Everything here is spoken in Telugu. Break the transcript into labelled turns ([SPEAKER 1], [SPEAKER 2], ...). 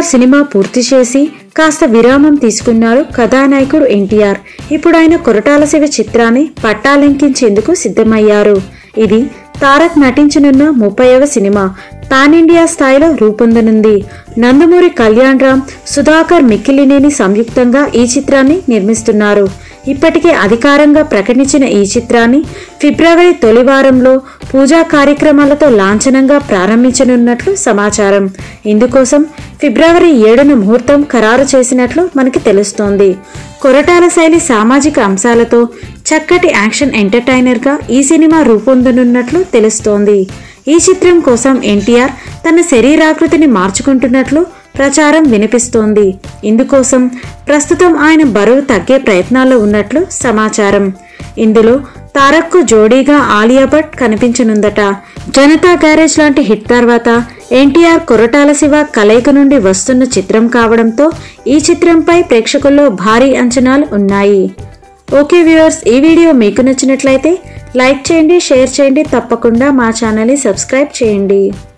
[SPEAKER 1] ఎన్టీఆర్ సినిమా పూర్తి చేసి కాస్త విరామం తీసుకున్నారు కథానాయకుడు ఎన్టీఆర్ ఇప్పుడు ఆయన కొరటాల శివ చిత్రాన్ని పట్టాలెంకించేందుకు సిద్ధమయ్యారు ఇది తారక్ నటించనున్న ముప్పైవ సినిమా పాన్ ఇండియా స్థాయిలో రూపొందనుంది నందమూరి కళ్యాణ్ రామ్ సుధాకర్ మిక్కిలినేని సంయుక్తంగా ఈ చిత్రాన్ని నిర్మిస్తున్నారు ఇప్పటికే అధికారంగా ప్రకటించిన ఈ చిత్రాన్ని ఫిబ్రవరి తొలి వారంలో పూజా కార్యక్రమాలతో లాంఛనంగా ప్రారంభించనున్నట్లు సమాచారం ఇందుకోసం ఫిబ్రవరి ఏడున ముహూర్తం ఖరారు చేసినట్లు మనకి తెలుస్తోంది కొరటాల శైలి సామాజిక అంశాలతో చక్కటి యాక్షన్ ఎంటర్టైనర్గా ఈ సినిమా రూపొందనున్నట్లు తెలుస్తోంది ఈ చిత్రం కోసం ఎన్టీఆర్ తన శరీరాకృతిని మార్చుకుంటున్నట్లు ప్రచారం వినిపిస్తోంది ఇందుకోసం ప్రస్తుతం ఆయన బరువు తగ్గే ప్రయత్నాల్లో ఉన్నట్లు సమాచారం ఇందులో తారక్కు జోడీగా ఆలియా భట్ కనిపించనుందట జనతా గ్యారేజ్ లాంటి హిట్ తర్వాత ఎన్టీఆర్ కొరటాల శివ కలయిక నుండి వస్తున్న చిత్రం కావడంతో ఈ చిత్రంపై ప్రేక్షకుల్లో భారీ అంచనాలు ఉన్నాయి ఓకే వ్యూవర్స్ ఈ వీడియో మీకు నచ్చినట్లయితే లైక్ చేయండి షేర్ చేయండి తప్పకుండా మా ఛానల్ని సబ్స్క్రైబ్ చేయండి